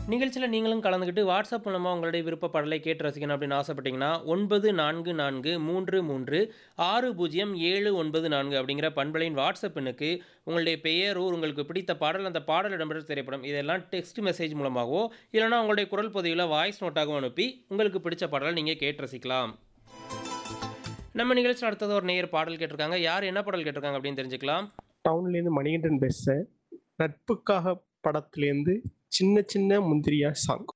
நிகழ்ச்சியில் நீங்களும் கலந்துக்கிட்டு வாட்ஸ்அப் மூலமாக உங்களுடைய விருப்ப பாடலை கேட்டு ரசிக்கணும் அப்படின்னு ஆசைப்பட்டீங்கன்னா ஒன்பது நான்கு நான்கு மூன்று மூன்று ஆறு பூஜ்ஜியம் ஏழு ஒன்பது நான்கு அப்படிங்கிற பண்பலையின் வாட்ஸ்அப் எண்ணுக்கு உங்களுடைய பெயர் ஊர் உங்களுக்கு பிடித்த பாடல் அந்த பாடல் இடம்பெற்ற திரைப்படம் இதெல்லாம் டெக்ஸ்ட் மெசேஜ் மூலமாகவோ இல்லைனா உங்களுடைய குரல் பதிவில் வாய்ஸ் நோட்டாகவும் அனுப்பி உங்களுக்கு பிடிச்ச பாடலை நீங்கள் கேட்டு ரசிக்கலாம் நம்ம நிகழ்ச்சி அடுத்தது ஒரு நேயர் பாடல் கேட்டிருக்காங்க யார் என்ன பாடல் கேட்டிருக்காங்க அப்படின்னு தெரிஞ்சுக்கலாம் டவுன்லேருந்து மணிகண்டன் பேசுகிறேன் நட்புக்காக படத்துலேருந்து சின்ன சின்ன முந்திரியா சாங்